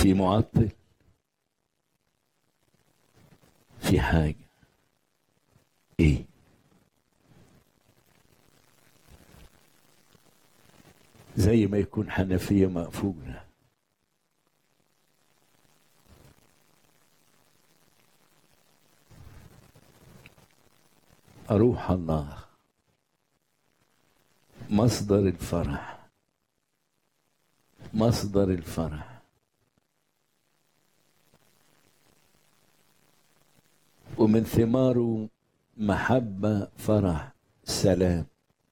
في معطل في حاجة ايه زي ما يكون حنفية مقفولة أروح الله مصدر الفرح مصدر الفرح ومن ثماره محبة فرح سلام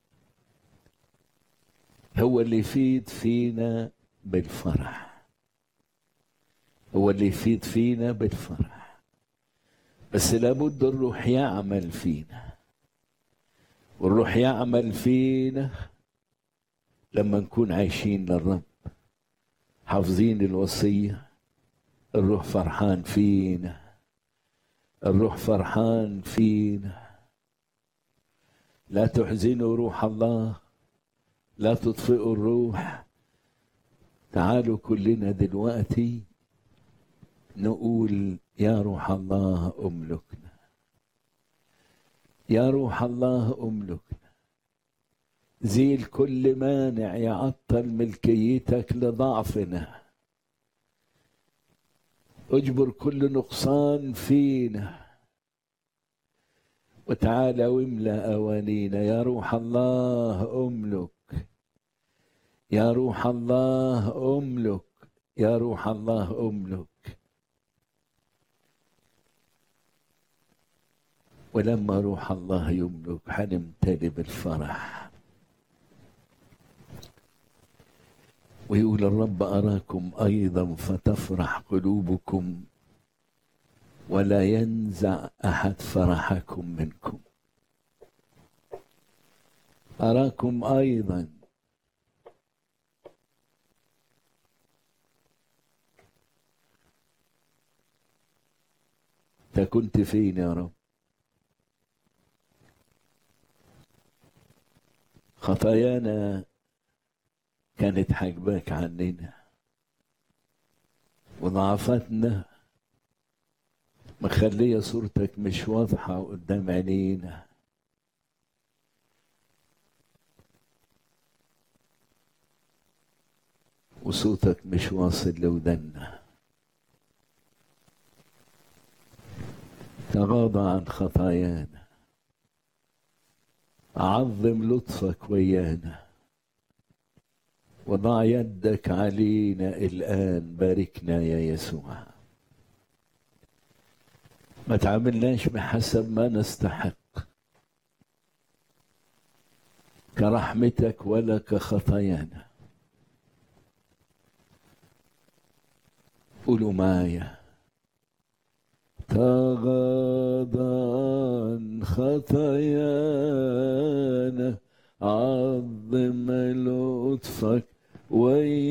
هو اللي يفيد فينا بالفرح هو اللي يفيد فينا بالفرح بس لابد الروح يعمل فينا والروح يعمل فينا لما نكون عايشين للرب حافظين الوصية الروح فرحان فينا الروح فرحان فينا لا تحزنوا روح الله لا تطفئوا الروح تعالوا كلنا دلوقتي نقول يا روح الله املكنا يا روح الله املكنا زيل كل مانع يعطل ملكيتك لضعفنا اجبر كل نقصان فينا وتعالى واملا اوانينا يا روح الله املك يا روح الله املك يا روح الله املك ولما روح الله يملك حنمتلي بالفرح ويقول الرب أراكم أيضا فتفرح قلوبكم ولا ينزع أحد فرحكم منكم أراكم أيضا أنت كنت فين يا رب خطايانا كانت حاجباك عننا وضعفتنا مخلية صورتك مش واضحة قدام عينينا وصوتك مش واصل لودنا تغاضى عن خطايانا عظم لطفك ويانا وضع يدك علينا الآن باركنا يا يسوع ما تعاملناش بحسب ما نستحق كرحمتك ولا كخطايانا قولوا معايا تغاضى عن خطايانا عظم لطفك ويا